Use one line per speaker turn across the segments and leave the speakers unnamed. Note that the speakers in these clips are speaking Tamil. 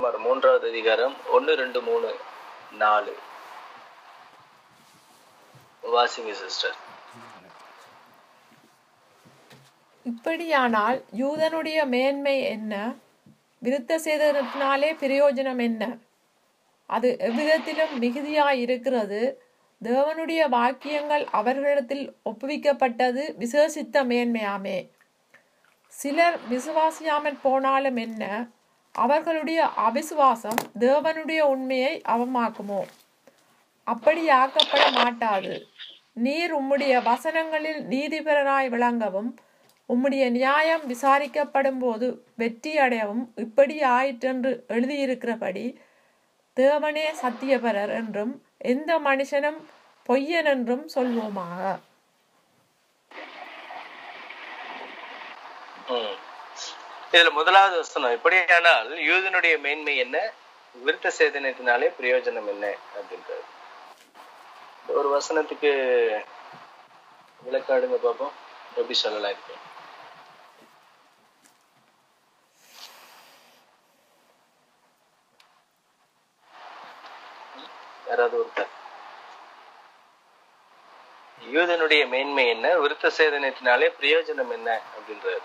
ரோமர் மூன்றாவது அதிகாரம் ஒன்னு ரெண்டு மூணு நாலு வாசிங்க சிஸ்டர்
இப்படியானால் யூதனுடைய மேன்மை என்ன விருத்த சேதனத்தினாலே பிரயோஜனம் என்ன அது எவ்விதத்திலும் மிகுதியாய் இருக்கிறது தேவனுடைய வாக்கியங்கள் அவர்களிடத்தில் ஒப்புவிக்கப்பட்டது விசேஷித்த மேன்மையாமே சிலர் விசுவாசியாமற் போனாலும் என்ன அவர்களுடைய அவிசுவாசம் தேவனுடைய உண்மையை அவமாக்குமோ அப்படி ஆக்கப்பட மாட்டாது நீர் உம்முடைய வசனங்களில் நீதிபரராய் விளங்கவும் உம்முடைய நியாயம் விசாரிக்கப்படும் போது வெற்றி அடையவும் இப்படி ஆயிற்றென்று எழுதியிருக்கிறபடி தேவனே சத்தியபரர் என்றும் எந்த மனுஷனும் பொய்யன் என்றும் சொல்வோமாக
ம். இதுல முதலாவது வசனம் இப்படியானால் யூதனுடைய மேன்மை என்ன விருத்த சேதனத்தினாலே பிரயோஜனம் என்ன அப்படின்றது இந்த ஒரு வசனத்துக்கு விளக்காடுங்க பாப்போம் எப்படி சொல்லலாம் இருக்கு யாராவது ஒருத்தர் யூதனுடைய மேன்மை என்ன விருத்த சேதனத்தினாலே பிரயோஜனம் என்ன அப்படின்றாரு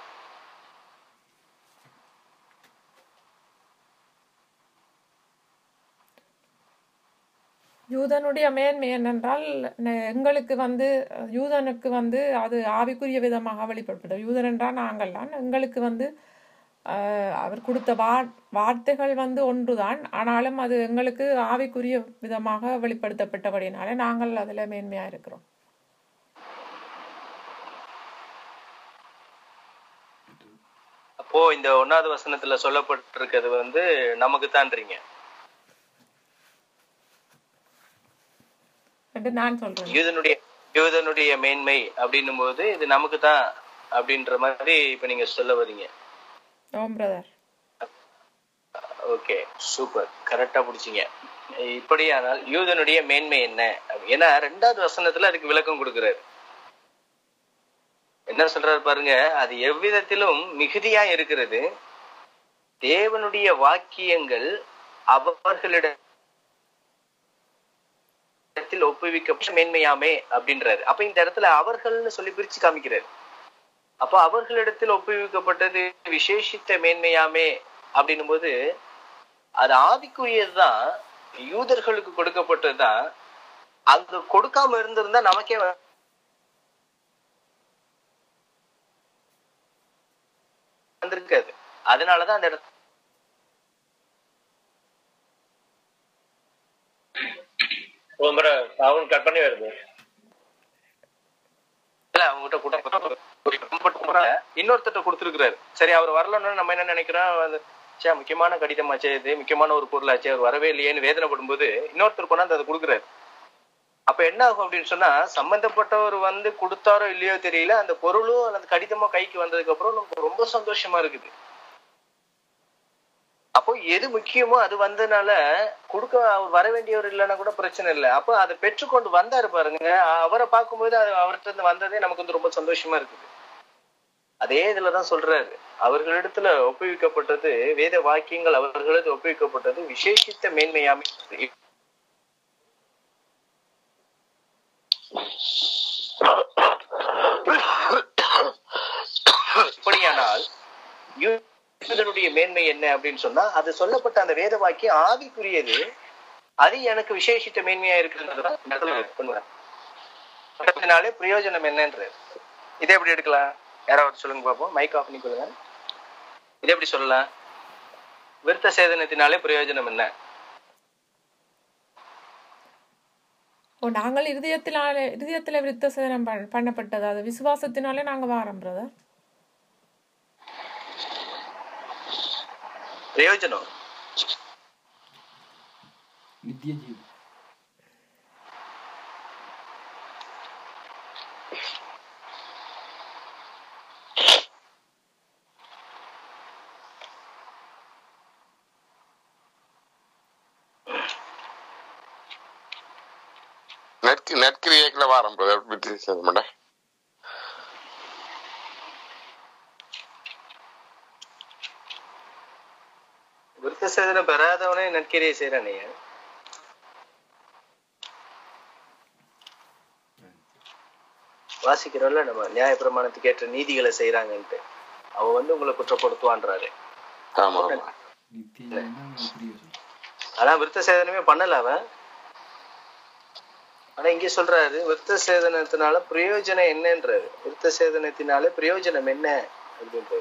யூதனுடைய மேன்மை என்னென்றால் ந- எங்களுக்கு வந்து யூதனுக்கு வந்து அது ஆவிக்குரிய விதமாக வெளிப்படுத்தப்பட்டது யூதன் என்றால் நாங்கள் தான் எங்களுக்கு வந்து ஆஹ், அவர் கொடுத்த வா வார்த்தைகள் வந்து ஒன்றுதான் ஆனாலும் அது எங்களுக்கு ஆவிக்குரிய விதமாக வெளிப்படுத்தப்பட்டபடினால நாங்கள் அதில் மேன்மையாக இருக்கிறோம்
அப்போ இந்த ஒன்னாவது வசனத்துல சொல்லப்பட்டிருக்கிறது வந்து நமக்கு தான்றீங்க
என்று நான் சொல்றேன்
யூதனுடைய யூதனுடைய மேன்மை அப்படின்னும் போது இது நமக்கு தான் அப்படின்ற மாதிரி இப்ப நீங்க சொல்ல வர்றீங்க
ஓம் பிரதர்
ஓகே சூப்பர் கரெக்டா புடிச்சீங்க இப்படியானால் யூதனுடைய மேன்மை என்ன ஏன்னா ரெண்டாவது வசனத்துல அதுக்கு விளக்கம் கொடுக்கிறாரு என்ன சொல்றாரு பாருங்க அது எவ்விதத்திலும் மிகுதியா இருக்கிறது தேவனுடைய வாக்கியங்கள் அவர்களிடத்தில் ஒப்புவிக்க மேன்மையாமே அப்படின்றாரு அப்ப இந்த இடத்துல அவர்கள்னு சொல்லி பிரிச்சு காமிக்கிறாரு அப்ப அவர்களிடத்தில் ஒப்புவிக்கப்பட்டது விசேஷித்த மேன்மையாமே அப்படின்னும் போது அது ஆவிக்குரியதுதான் யூதர்களுக்கு கொடுக்கப்பட்டதுதான் அங்க கொடுக்காம இருந்திருந்தா நமக்கே வ- வந்திருக்காது அதனாலதான் அந்த இடத்துல
ரொம்ப சவுண்ட் கட் பண்ணி வருது
அவங்ககிட்ட கூட இன்னொருத்தட்ட கொடுத்துருக்காரு சரி அவர் வரலன்னு நம்ம என்ன நினைக்கிறோம் அது, ச்சே முக்கியமான கடிதமாச்சே இது முக்கியமான ஒரு பொருளாச்சே அவர் வரவே இல்லையேன்னு வேதனைப்படும் போது இன்னொருத்தர் கொண்டாந்து அதை கொடுக்குறாரு அப்ப என்ன ஆகும் அப்படின்னு சொன்னா சம்பந்தப்பட்டவர் வந்து கொடுத்தாரோ இல்லையோ தெரியல அந்த பொருளும் அல்லது கடிதமோ கைக்கு வந்ததுக்கு அப்புறம் நமக்கு ரொம்ப சந்தோஷமா இருக்குது அப்போ எது முக்கியமோ அது வந்ததுனால கொடுக்க அவர் வர வேண்டியவர் இல்லைன்னா கூட பிரச்சனை இல்லை அப்போ அதை பெற்றுக்கொண்டு வந்தாரு பாருங்க அவரை பார்க்கும்போது அது அவர்கிட்ட இருந்து வந்ததே நமக்கு வந்து ரொம்ப சந்தோஷமா இருக்குது அதே இதுலதான் சொல்றாரு அவர்களிடத்துல ஒப்புவிக்கப்பட்டது வேத வாக்கியங்கள் அவர்களது ஒப்புவிக்கப்பட்டது விசேஷித்த மேன்மையாமை இப்படியானால் யூதனுடைய மேன்மை என்ன அப்படின்னு சொன்னா அது சொல்லப்பட்ட அந்த வேத வாக்கியம் ஆவிக்குரியது அது எனக்கு விசேஷித்த மேன்மையா இருக்கிறதுனாலே பிரயோஜனம் என்னன்றது இதை எப்படி எடுக்கலாம் யாராவது சொல்லுங்க பாப்போம் மைக் ஆஃப் பண்ணி கொள்ளுங்க இதை எப்படி சொல்லலாம் விருத்த சேதனத்தினாலே பிரயோஜனம் என்ன
ஓ நாங்கள் இருதயத்தினாலே இருதயத்தில் விருத்த சேதனம் பண்- பண்ணப்பட்டது அது விசுவாசத்தினாலே நாங்கள் வாரோம் பிரதர்
பிரயோஜனம்
நித்திய ஜீவன்
நெட் நெட்கிரியேக்கில் வாரம் பிரதர் விட்டு மாட்டேன்
விருத்த சேதனம் பெறாதவனே நற்கிரியை செய்யறானே வாசிக்கிறோம்ல நம்ம நியாய பிரமாணத்துக்கு ஏற்ற நீதிகளை செய்யறாங்கன்ட்டு அவன் வந்து உங்களை குற்றப்படுத்துவான்றாரு
ஆமா ஆமா
நித்திய புரிய சொல்லு
ஆனா விருத்த சேதனமே பண்ணல அவன் ஆனா இங்க சொல்றாரு விருத்த சேதனத்தினால பிரயோஜனம் என்னன்றாரு விருத்த சேதனத்தினால பிரயோஜனம் என்ன அப்படின்றாரு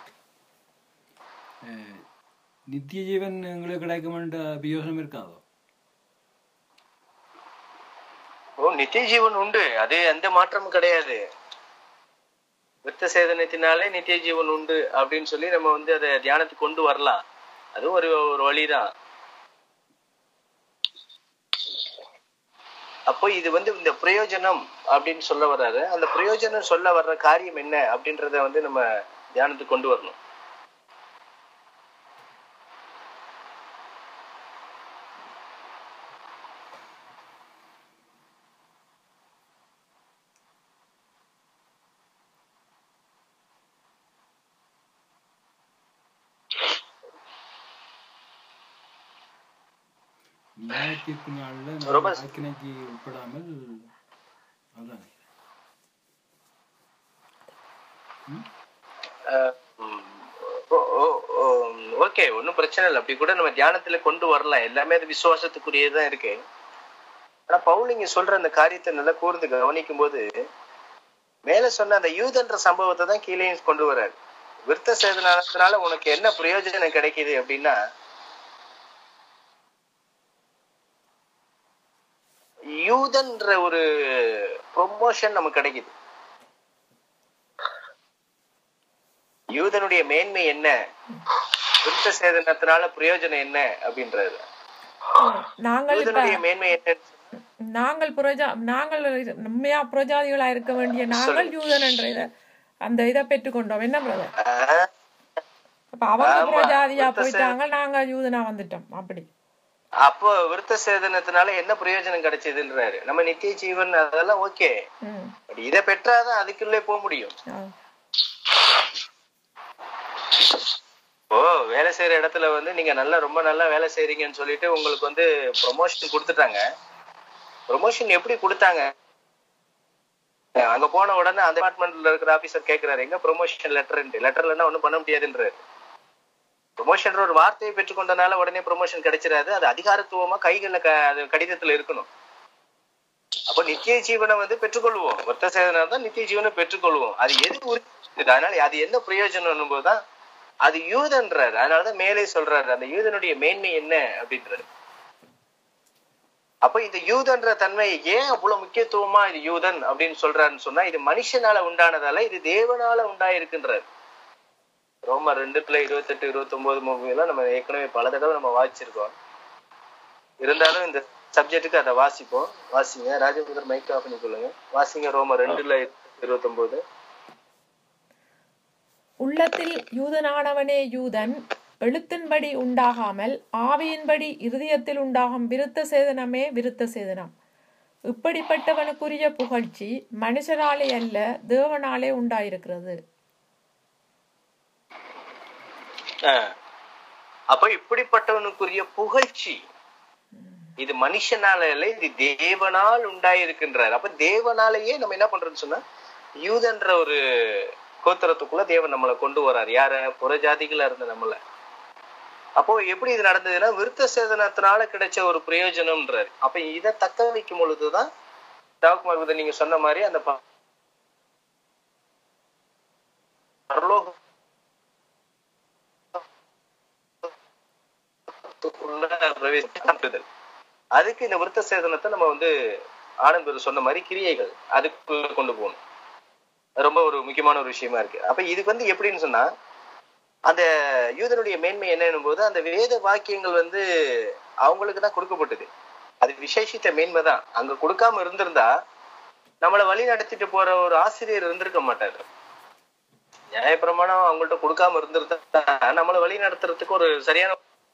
அஹ், நித்திய ஜீவன் எங்களுக்கு கிடைக்குமென்ற பிரயோசனம் இருக்காதோ
ஓ நித்திய ஜீவன் உண்டு அது எந்த மாற்றமும் கிடையாது விருத்த சேதனத்தினாலே நித்திய ஜீவன் உண்டு அப்படின்னு சொல்லி நம்ம வந்து அதை தியானத்துக்கு கொண்டு வரலாம் அதுவும் ஒரு ஒரு வழிதான் அப்போ இது வந்து இந்த பிரயோஜனம் அப்படின்னு சொல்ல வர்றாரு அந்த பிரயோஜனம் சொல்ல வர்ற காரியம் என்ன அப்படின்றத வந்து நம்ம தியானத்துக்கு கொண்டு வரணும்
நியாயத்தீர்ப்பு நாள்ல
ரொம்ப-
நம்ம ஆக்கினைக்கு உட்படாமல் அதான்
ஓகே ஒன்றும் பிரச்சனை இல்லை அப்படி கூட நம்ம தியானத்துல கொண்டு வரலாம் எல்லாமே அது விசுவாசத்துக்குரியதுதான் இருக்கு ஆனா பவுல் இங்க சொல்ற அந்த காரியத்தை நல்லா கூர்ந்து கவனிக்கும் போது மேல சொன்ன அந்த யூதன்ற சம்பவத்தை தான் கீழே கொண்டு வர்றாரு விருத்த சேதனத்தினால உனக்கு என்ன பிரயோஜனம் கிடைக்குது அப்படின்னா யூதன்ற ஒரு ப்ரொமோஷன் நமக்கு கிடைக்குது யூதனுடைய மேன்மை என்ன விருத்த சேதனத்தினால பிரயோஜனம் என்ன அப்படின்றது
நாங்கள் இப்ப
யூதனுடைய மேன்மை என்ன
நாங்கள் புரஜா நாங்கள் உண்மையா புரஜாதிகளா இருக்க வேண்டிய நாங்கள் யூதன் என்ற இத அந்த இதை பெற்றுக்கொண்டோம் என்ன பிரதர்
ஆஹ்,
அப்ப அவங்க
ஆமா.
புரஜாதியா
விருத்த சே-
போயிட்டாங்க நாங்க யூதனா வந்துட்டோம் அப்படி
அப்போ விருத்த சேதனத்தினால என்ன பிரயோஜனம் கிடைச்சதுன்றாரு நம்ம நித்திய ஜீவன் அதெல்லாம் ஓகே
ம்
பட் இதை பெற்றாதான் அதுக்குள்ளே போக முடியும்
ஆ.
ஓ வேலை செய்யற இடத்துல வந்து நீங்க நல்லா ரொம்ப நல்லா வேலை செய்றீங்கன்னு சொல்லிட்டு உங்களுக்கு வந்து ப்ரொமோஷன் கொடுத்துட்டாங்க ப்ரொமோஷன் எப்படி கொடுத்தாங்க அங்க போன உடனே அந்த டிபார்ட்மெண்ட்ல இருக்கிற ஆபீசர் கேக்குறாரு எங்க ப்ரொமோஷன் லெட்டர் லெட்டர் இல்லைன்னா ஒண்ணும் பண்ண முடியாதுன்றாரு ப்ரொமோஷன் ஒரு வார்த்தையை பெற்றுக்கொண்டனால உடனே ப்ரொமோஷன் கிடைச்சிடாது அது அதிகாரத்துவமா கைகள்ல க அது கடிதத்துல இருக்கணும் அப்போ நித்திய ஜீவனை வந்து பெற்றுக்கொள்வோம் ஒத்த சேதனா தான் நித்திய ஜீவனை பெற்றுக்கொள்வோம் அது எது உறுதி அதனால அது என்ன பிரயோஜனம் போதுதான் அது யூதன்றாரு அதனாலதான் மேலே சொல்றாரு அந்த யூதனுடைய மேன்மை என்ன அப்படின்றாரு அப்ப இந்த யூதன்ற தன்மை ஏன் அவ்வளவு முக்கியத்துவமா இது யூதன் அப்படின்னு சொல்றாருன்னு சொன்னா இது மனுஷனால உண்டானதால இது தேவனால உண்டாயிருக்குன்றாரு ரோமர் ரெண்டுக்குள்ள இருபத்தெட்டு இருபத்தி ஒன்பது மூவிலாம் நம்ம ஏற்கனவே பல தடவை நம்ம வாசிச்சிருக்கோம் இருந்தாலும் இந்த சப்ஜெக்ட்டுக்கு அதை வாசிப்போம் வாசிங்க ராஜபுதர் மைக் ஆஃப் பண்ணிக்கொள்ளுங்க வாசிங்க ரோமர் ரெண்டுல இருபத்தி ஒன்பது
உள்ளத்தில் யூதனானவனே யூதன் எழுத்தின்படி உண்டாகாமல் ஆவியின்படி இருதயத்தில் உண்டாகும் விருத்த சேதனமே விருத்த சேதனம் இப்படிப்பட்டவனுக்குரிய புகழ்ச்சி மனுஷராலே அல்ல தேவனாலே உண்டாயிருக்கிறது
ஆஹ். அப்ப இப்படிப்பட்டவனுக்குரிய புகழ்ச்சி இது மனுஷனால இல்ல இது தேவனால் உண்டாயிருக்கின்றார் அப்ப தேவனாலேயே நம்ம என்ன பண்றோம்னு சொன்னா யூதன்ற ஒரு கோத்திரத்துக்குள்ள தேவன் நம்மளை கொண்டு வரார் யார புறஜாதிகளா இருந்த நம்மள அப்போ எப்படி இது நடந்ததுன்னா விருத்த சேதனத்தினால கிடைச்ச ஒரு பிரயோஜனம்ன்றாரு அப்ப இதை தக்க வைக்கும் பொழுதுதான் டாக்குமார் வித நீங்க சொன்ன மாதிரி அந்த ப- பரலோக உள்ள பிரவேசித்தல் அதுக்கு இந்த விருத்த சேதனத்தை நம்ம வந்து ஆனந்த் சொன்ன மாதிரி கிரியைகள் அதுக்குள்ள கொண்டு போகணும் அது ரொம்ப ஒரு முக்கியமான ஒரு விஷயமா இருக்கு அப்ப இதுக்கு வந்து எப்படின்னு சொன்னா அந்த யூதனுடைய மேன்மை என்னன்னும் போது அந்த வேத வாக்கியங்கள் வந்து அவங்களுக்கு தான் கொடுக்கப்பட்டது அது விசேஷித்த மேன்மை தான் அங்க கொடுக்காம இருந்திருந்தா நம்மளை வழி நடத்திட்டு போற ஒரு ஆசிரியர் இருந்திருக்க மாட்டாரு நியாயப்பிரமாணம் அவங்கள்ட்ட கொடுக்காம இருந்திருந்தா நம்மளை வழி நடத்துறதுக்கு ஒரு சரியான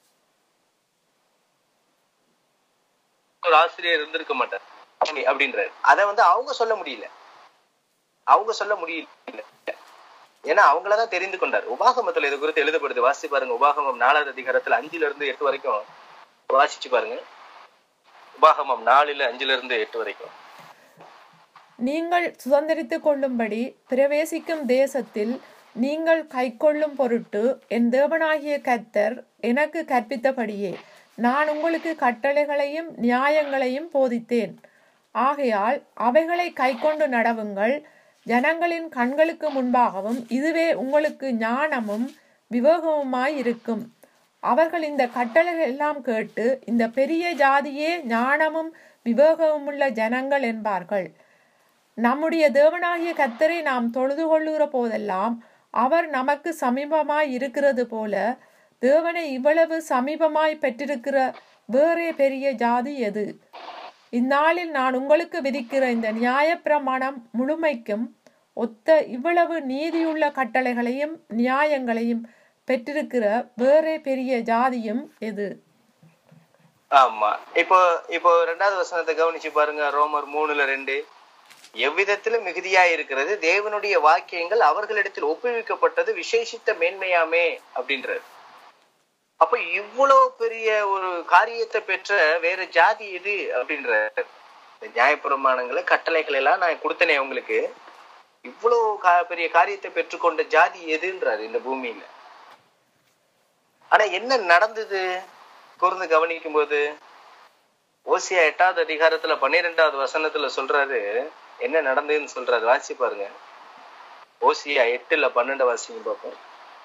ஒரு ஆசிரியர் இருந்திருக்க மாட்டார் அப்படி- அப்படின்றாரு அத வந்து அவங்க சொல்ல முடியல அவங்க சொல்ல முடியல ஏன்னா அவங்களதான் தெரிந்து கொண்டார் உபாகமத்துல இது குறித்து எழுதப்படுது வாசிச்சு பாருங்க உபாகமம் நாலாவது அதிகாரத்துல அஞ்சுல இருந்து எட்டு வரைக்கும் வாசிச்சு பாருங்க உபாகமம் நாலுல அஞ்சுல இருந்து எட்டு வரைக்கும்
நீங்கள் சுதந்திரித்துக் கொள்ளும்படி பிரவேசிக்கும் தேசத்தில் நீங்கள் கைக்கொள்ளும் பொருட்டு என் தேவனாகிய கர்த்தர் எனக்கு கற்பித்தபடியே நான் உங்களுக்கு கட்டளைகளையும் நியாயங்களையும் போதித்தேன் ஆகையால் அவைகளை கைக்கொண்டு நடவுங்கள் ஜனங்களின் கண்களுக்கு முன்பாகவும் இதுவே உங்களுக்கு ஞானமும் விவேகமுமாய் இருக்கும் அவர்கள் இந்த கட்டளைகள் எல்லாம் கேட்டு இந்த பெரிய ஜாதியே ஞானமும் விவேகமுமுள்ள ஜனங்கள் என்பார்கள் நம்முடைய தேவனாகிய கர்த்தரை நாம் தொழுது கொள்ளுகிற போதெல்லாம் அவர் நமக்கு சமீபமாய் இருக்கிறது போல தேவனை இவ்வளவு சமீபமாய் பெற்றிருக்கிற வேறே பெரிய ஜாதி எது இந்நாளில் நான் உங்களுக்கு விதிக்கிற இந்த நியாயப்பிரமாணம் முழுமைக்கும் ஒத்த இவ்வளவு நீதியுள்ள கட்டளைகளையும் நியாயங்களையும் பெற்றிருக்கிற வேறே பெரிய ஜாதியும் எது
ஆமா இப்போ இப்போ ரெண்டாவது வசனத்தை கவனிச்சு பாருங்க ரோமர் மூணுல ரெண்டு எவ்விதத்திலும் மிகுதியா இருக்கிறது தேவனுடைய வாக்கியங்கள் அவர்களிடத்தில் ஒப்புவிக்கப்பட்டது விசேஷித்த மேன்மையாமே அப்படின்றாரு அப்ப இவ்வளவு பெரிய ஒரு காரியத்தை பெற்ற வேற ஜாதி எது அப்படின்றாரு இந்த நியாயப்பிரமாணங்களை கட்டளைகள் எல்லாம் நான் கொடுத்தனே உங்களுக்கு இவ்வளவு கா- பெரிய காரியத்தை பெற்றுக்கொண்ட ஜாதி எதுன்றாரு இந்த பூமியில ஆனா என்ன நடந்தது கூர்ந்து கவனிக்கும் போது ஓசியா எட்டாவது அதிகாரத்துல பன்னிரெண்டாவது வசனத்துல சொல்றாரு என்ன நடந்ததுன்னு சொல்றாரு வாசி பாருங்க ஓசியா எட்டுல பன்னெண்டு வாசிங்க பார்ப்போம்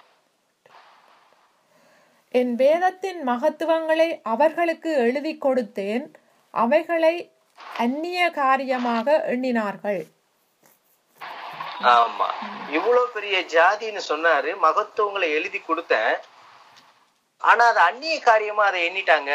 என் வேதத்தின் மகத்துவங்களை அவர்களுக்கு எழுதி கொடுத்தேன் அவைகளை அந்நிய காரியமாக எண்ணினார்கள்
ஆமா இவ்வளவு பெரிய ஜாதின்னு சொன்னாரு மகத்துவங்களை எழுதி கொடுத்தேன் ஆனா அது அந்நிய காரியமா அதை எண்ணிட்டாங்க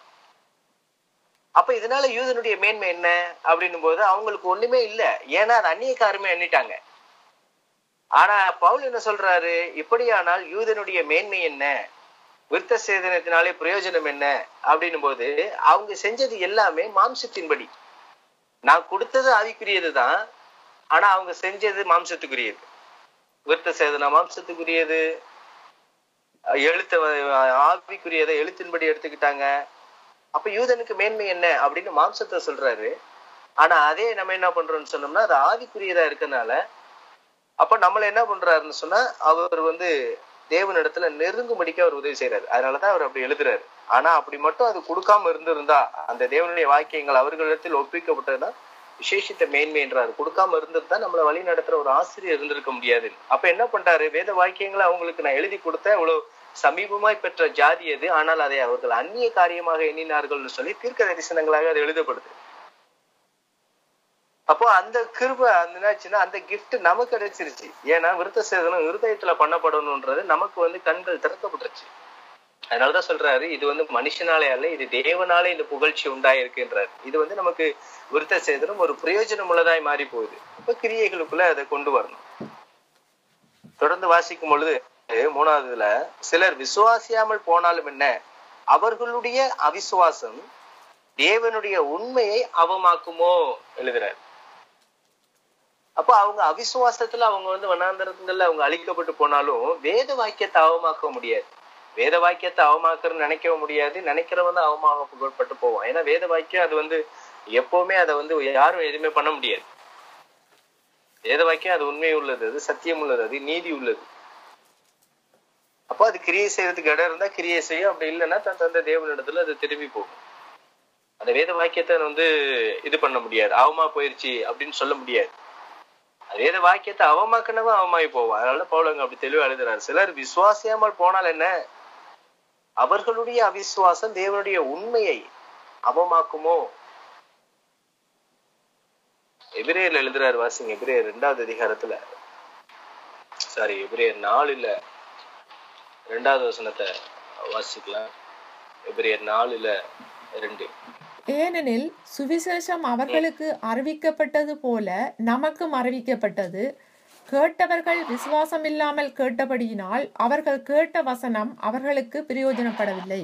அப்ப இதனால யூதனுடைய மேன்மை என்ன அப்படின்னும் போது அவங்களுக்கு ஒண்ணுமே இல்ல ஏன்னா அது அந்நிய காரியமா எண்ணிட்டாங்க ஆனா பவுல் என்ன சொல்றாரு இப்படியானால் யூதனுடைய மேன்மை என்ன விருத்த சேதனத்தினாலே பிரயோஜனம் என்ன அப்படின்னும் போது அவங்க செஞ்சது எல்லாமே மாம்சத்தின்படி நான் கொடுத்தது ஆவிக்குரியது தான் ஆனா அவங்க செஞ்சது மாம்சத்துக்குரியது விருத்த சேதன மாம்சத்துக்குரியது அஹ் எழுத்த வ- ஆவிக்குரியதை எழுத்தின்படி எடுத்துக்கிட்டாங்க அப்ப யூதனுக்கு மேன்மை என்ன அப்படின்னு மாம்சத்தை சொல்றாரு ஆனா அதே நம்ம என்ன பண்றோம்னு சொன்னோம்னா அது ஆவிக்குரியதா இருக்கனால அப்ப நம்மள என்ன பண்றாருன்னு சொன்னா அவர் வந்து தேவனிடத்துல நெருங்கும்படிக்கு அவர் உதவி செய்யறாரு அதனாலதான் அவர் அப்படி எழுதுறாரு ஆனா அப்படி மட்டும் அது கொடுக்காம இருந்திருந்தா அந்த தேவனுடைய வாக்கியங்கள் அவர்களிடத்தில் ஒப்பிக்கப்பட்டதுன்னா விசேஷித்த மேன்மை என்றார் கொடுக்காம இருந்திருந்தா நம்மள வழி நடத்துற ஒரு ஆசிரியர் இருந்திருக்க முடியாது அப்ப என்ன பண்றாரு வேத வாக்கியங்களை அவங்களுக்கு நான் எழுதி கொடுத்தேன் இவ்வளவு சமீபமாய் பெற்ற ஜாதி அது ஆனால் அதை அவர்கள் அந்நிய காரியமாக எண்ணினார்கள்னு சொல்லி தீர்க்க தரிசனங்களாக அது எழுதப்படுது அப்போ அந்த கிருபை அந்த என்னாச்சுன்னா அந்த கிஃப்ட் நமக்கு கிடைச்சிருச்சு ஏன்னா விருத்த சேதனம் இருதயத்துல பண்ணப்படணும்ன்றது நமக்கு வந்து கண்கள் திறக்கப்பட்டுருச்சு அதனாலதான் சொல்றாரு இது வந்து மனுஷனாலே அல்ல இது தேவனாலே இந்த புகழ்ச்சி உண்டாயிருக்குன்றாரு இது வந்து நமக்கு விருத்த சேதனம் ஒரு பிரயோஜனம் உள்ளதாய் மாறி போகுது இப்ப கிரியைகளுக்குள்ள அதை கொண்டு வரணும் தொடர்ந்து வாசிக்கும் பொழுது மூணாவதுல சிலர் விசுவாசியாமல் போனாலும் என்ன அவர்களுடைய அவிசுவாசம் தேவனுடைய உண்மையை அவமாக்குமோ எழுதுறாரு அப்ப அவங்க அவிசுவாசத்துல அவங்க வந்து வனாந்தரங்கள்ல அவங்க அழிக்கப்பட்டு போனாலும் வேத வாக்கியத்தை அவமாக்க முடியாது வேத வாக்கியத்தை அவமாக்குறன்னு நினைக்கவும் முடியாது நினைக்கிறவன் தான் அவமாக்கப்பட்டு போவான் ஏன்னா வேத வாக்கியம் அது வந்து எப்பவுமே அதை வந்து யாரும் எதுவுமே பண்ண முடியாது வேத வாக்கியம் அது உண்மை உள்ளது அது சத்தியம் உள்ளது அது நீதி உள்ளது அப்போ அது கிரியை செய்யறதுக்கு இடம் இருந்தா கிரியை செய்யும் அப்படி இல்லைன்னா தன் தந்த தேவனிடத்துல அது திரும்பி போகும் அந்த வேத வாக்கியத்தை வந்து இது பண்ண முடியாது அவமா போயிருச்சு அப்படின்னு சொல்ல முடியாது அது வேத வாக்கியத்தை அவமாக்கினவன் அவமாயி போவான் அதனால பவுலங்க அப்படி தெளிவா எழுதுறாரு சிலர் விசுவாசியாமல் போனால் என்ன அவர்களுடைய அவிசுவாசம் தேவனுடைய உண்மையை அவமாக்குமோ எபிரேயர்ல எழுதுறாரு வாசிங்க எபிரேயர் ரெண்டாவது அதிகாரத்துல சாரி எபிரேயர் நாலுல ரெண்டாவது வசனத்தை வாசிக்கலாம் எபிரேயர் நாலுல ரெண்டு
ஏனெனில் சுவிசேஷம் அவர்களுக்கு அறிவிக்கப்பட்டது போல நமக்கும் அறிவிக்கப்பட்டது கேட்டவர்கள் விசுவாசம் இல்லாமல் கேட்டபடியினால் அவர்கள் கேட்ட வசனம் அவர்களுக்கு பிரயோஜனப்படவில்லை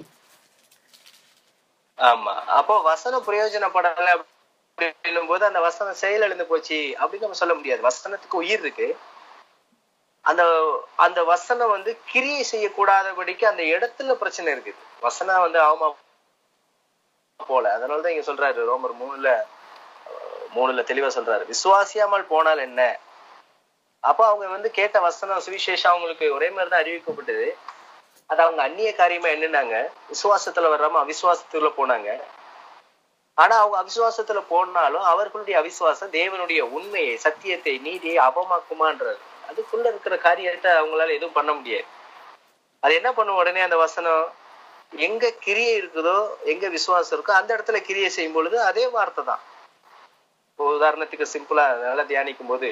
ஆமா அப்போ வசனம் பிரயோஜனப்படல அப்படின்னும் போது அந்த வசனம் செயல் எழுந்து போச்சு அப்படின்னு நம்ம சொல்ல முடியாது வசனத்துக்கு உயிர் இருக்கு அந்த அந்த வசனம் வந்து கிரியை செய்யக்கூடாதபடிக்கு அந்த இடத்துல பிரச்சனை இருக்குது வசனம் வந்து அவமா போல அதனாலதான் இங்க சொல்றாரு ரோமர் மூணுல அஹ், மூணுல தெளிவா சொல்றாரு விசுவாசியாமல் போனால் என்ன அப்ப அவங்க வந்து கேட்ட வசனம் சுவிசேஷம் அவங்களுக்கு ஒரே மாதிரி தான் அறிவிக்கப்பட்டது அது அவங்க அந்நிய காரியமா என்னன்னாங்க விசுவாசத்துல வர்றாம அவிசுவாசத்துல போனாங்க ஆனா அவங்க அவிசுவாசத்துல போனாலும் அவர்களுடைய அவிசுவாசம் தேவனுடைய உண்மையை சத்தியத்தை நீதியை அவமாக்குமான்றாரு அதுக்குள்ள இருக்கிற காரியத்தை அவங்களால எதுவும் பண்ண முடியாது அது என்ன பண்ணும் உடனே அந்த வசனம் எங்க கிரியை இருக்குதோ எங்க விசுவாசம் இருக்கோ அந்த இடத்துல கிரியை செய்யும் பொழுது அதே வார்த்தை தான் இப்போ உதாரணத்துக்கு சிம்பிளா நல்லா தியானிக்கும் போது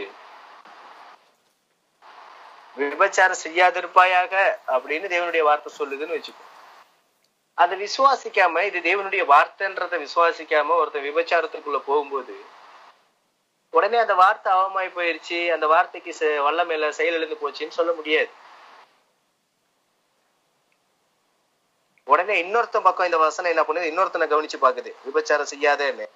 விபச்சாரம் செய்யாதிருப்பாயாக அப்படின்னு தேவனுடைய வார்த்தை சொல்லுதுன்னு வச்சுக்கோ அதை விசுவாசிக்காம இது தேவனுடைய வார்த்தைன்றத விசுவாசிக்காம ஒருத்தன் விபச்சாரத்துக்குள்ள போகும்போது உடனே அந்த வார்த்தை அவமாய் போயிருச்சு அந்த வார்த்தைக்கு செ- வல்லமையில செயல் எழுந்து போச்சுன்னு சொல்ல முடியாது உடனே இன்னொருத்தன் பக்கம் இந்த வசனம் என்ன பண்ணுது இன்னொருத்தனை கவனிச்சு பாக்குது விபச்சாரம் செய்யாதேன்னு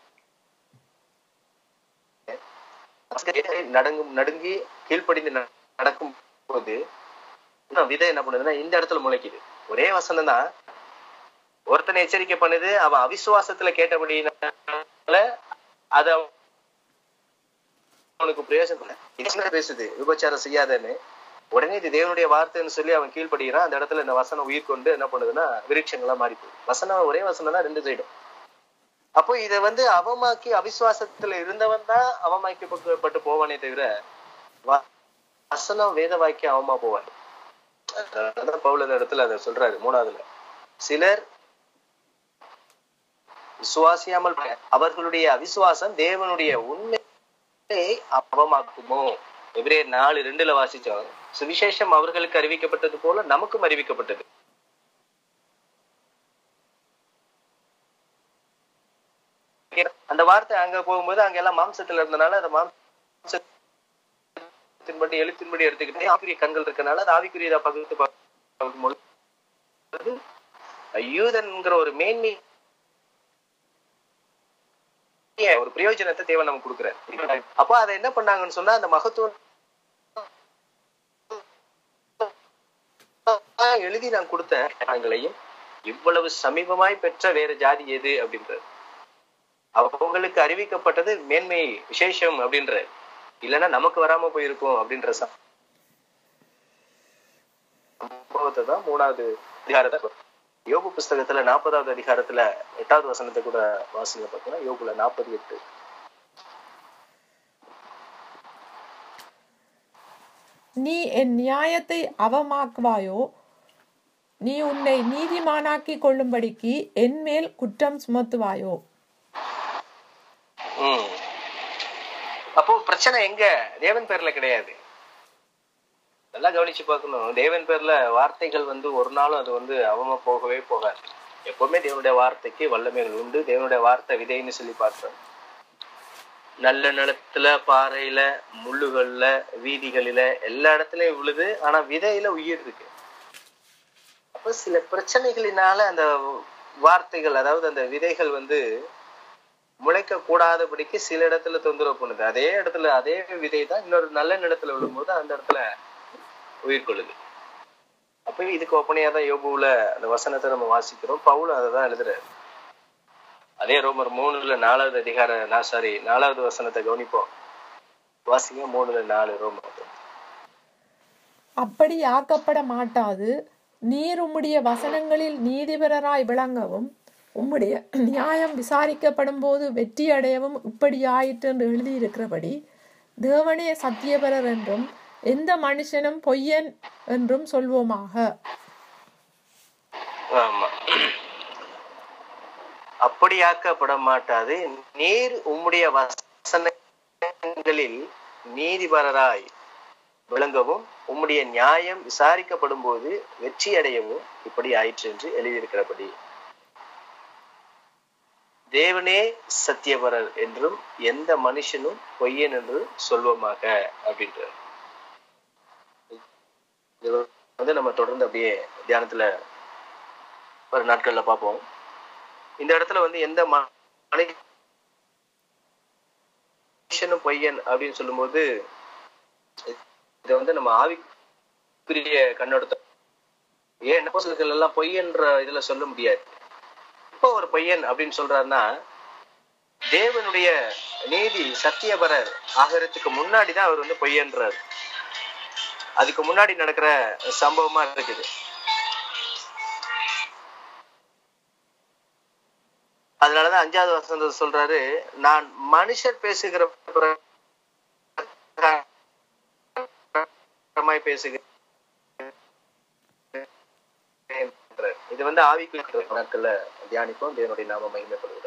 நடங்கும் நடுங்கி கீழ்ப்படிந்து ந- நடக்கும் போது இன்னும் விதை என்ன பண்ணுதுன்னா இந்த இடத்துல முளைக்குது ஒரே வசனம் தான் ஒருத்தனை எச்சரிக்கை பண்ணுது அவன் அவிசுவாசத்துல கேட்டபடினால அது அவனுக்கு பிரயோஜனம் இல்லை. இது என்ன பேசுது விபச்சாரம் செய்யாதன்னு உடனே இது தேவனுடைய வார்த்தைன்னு சொல்லி அவன் கீழ்ப்படுகிறான் அந்த இடத்துல இந்த வசனம் உயிர் கொண்டு என்ன பண்ணுதுன்னா விருட்சங்களா மாறி போகுது வசனம் ஒரே வசனம் தான் ரெண்டு சைடும் அப்போ இதை வந்து அவமாக்கி அவிசுவாசத்துல இருந்தவன் தான் அவமாக்கப்பட்டு போவானே தவிர வ- வசனம் வேத வாக்கியம் அவமா போவான் அதான் பவுல் அந்த இடத்துல அதை சொல்றாரு மூணாவதுல சிலர் விசுவாசியாமல் போக, அவர்களுடைய அவிசுவாசம் தேவனுடைய உண்மையை அவமாக்குமோ எபிரேயர் நாலு ரெண்டுல வாசிச்சோம் சுவிசேஷம் அவர்களுக்கு அறிவிக்கப்பட்டது போல நமக்கும் அறிவிக்கப்பட்டது அந்த வார்த்தை அங்க போகும்போது அங்க எல்லாம் மாம்சத்துல இருந்தனால அந்த மாம்சத்தின்படி எழுத்தின்படி எடுத்துக்கிட்டு ஆவிக்குரிய கண்கள் இருக்கனால அது ஆவிக்குரியதா பகுத்து பார்க்கும்போது யூதன்ங்கிற ஒரு மேன்மை ஒரு பிரயோஜனத்தை தேவன் நமக்கு கொடுக்குறாரு அப்போ அதை என்ன பண்ணாங்கன்னு சொன்னா அந்த மகத்துவம் எழுதி நான் கொடுத்த அவங்களையும் இவ்வளவு சமீபமாய் பெற்ற வேற ஜாதி எது அப்படின்றது அவங்களுக்கு அறிவிக்கப்பட்டது மேன்மை விசேஷம் அப்படின்ற இல்லைன்னா நமக்கு வராம போயிருக்கும் அப்படின்ற சம்பவத்தை தான் மூணாவது அதிகாரத்தை யோபு புஸ்தகத்துல நாற்பதாவது அதிகாரத்துல எட்டாவது வசனத்தை கூட வாசிங்க பார்த்தீங்கன்னா யோபுல நாற்பது எட்டு
நீ என் நியாயத்தை அவமாக்குவாயோ நீ உன்னை நீதிமானாக்கி கொள்ளும்படிக்கு என் மேல் குற்றம் சுமத்துவாயோ
உம் அப்போ பிரச்சனை எங்க தேவன் பேர்ல கிடையாது நல்லா கவனிச்சு பார்க்கணும் தேவன் பேர்ல வார்த்தைகள் வந்து ஒரு நாளும் அது வந்து அவமா போகவே போகாது எப்பவுமே தேவனுடைய வார்த்தைக்கு வல்லமைகள் உண்டு தேவனுடைய வார்த்தை விதைன்னு சொல்லி பார்க்கிறோம் நல்ல நிலத்துல பாறையில முள்ளுகள்ல வீதிகளில எல்லா இடத்துலயும் விழுது ஆனா விதையில உயிர் இருக்கு அப்ப சில பிரச்சனைகளினால அந்த வார்த்தைகள் அதாவது அந்த விதைகள் வந்து முளைக்க கூடாதபடிக்கு சில இடத்துல தொந்தரவு பண்ணுது அதே இடத்துல அதே விதை தான் இன்னொரு நல்ல நிலத்துல விழும்போது அந்த இடத்துல உயிர் கொள்ளுது அப்ப இதுக்கு ஒப்பனையா தான் யோபுல அந்த வசனத்தை நம்ம வாசிக்கிறோம் பவுல் அதை தான் எழுதுறாரு அதே ரோமர் மூணுல நாலாவது அதிகார நான் சாரி நாலாவது வசனத்தை கவனிப்போம் வாசிங்க மூணுல நாலு ரோமர்
அப்படி ஆக்கப்பட மாட்டாது நீர் உம்முடைய வசனங்களில் நீதிபரராய் விளங்கவும் உம்முடைய நியாயம் விசாரிக்கப்படும் போது வெற்றி அடையவும் இப்படி ஆயிற்று என்று எழுதியிருக்கிறபடி தேவனே சத்தியபரர் என்றும் எந்த மனுஷனும் பொய்யன் என்றும் சொல்வோமாக
ஆமா அப்படியாக்கப்பட மாட்டாது நீர் உம்முடைய வசனங்களில் நீதிபரராய் விளங்கவும் உம்முடைய நியாயம் விசாரிக்கப்படும் போது வெற்றி அடையவும் இப்படி ஆயிற்று என்று எழுதியிருக்கிறபடி தேவனே சத்தியபரர் என்றும் எந்த மனுஷனும் பொய்யன் என்று சொல்வோமாக அப்படின்றார் இது வந்து நம்ம தொடர்ந்து அப்படியே தியானத்துல ஒரு நாட்கள்ல பார்ப்போம் இந்த இடத்துல வந்து எந்த ம- மனுஷனும் பொய்யன் அப்படின்னு சொல்லும்போது இதை வந்து நம்ம ஆவி ஆவிக்குரிய கண்ணோட்டம் ஏன் அப்போஸ்தலர்கள் எல்லாம் பொய்யன்ற இதுல சொல்ல முடியாது இப்போ ஒரு பொய்யன் அப்படின்னு சொல்றாருன்னா தேவனுடைய நீதி சத்தியபரர் ஆகிறதுக்கு முன்னாடி தான் அவர் வந்து பொய்யன்றார் அதுக்கு முன்னாடி நடக்கிற சம்பவமா இருக்குது அதனாலதான் அஞ்சாவது வசந்தம் சொல்றாரு நான் மனுஷர் பேசுகிற பிரகாரமாய் பேசுகிறேன் இது வந்து ஆவிக்குரிய நாட்கள்ல தியானிப்போம் தேவனுடைய நாம மகிமைப்படுது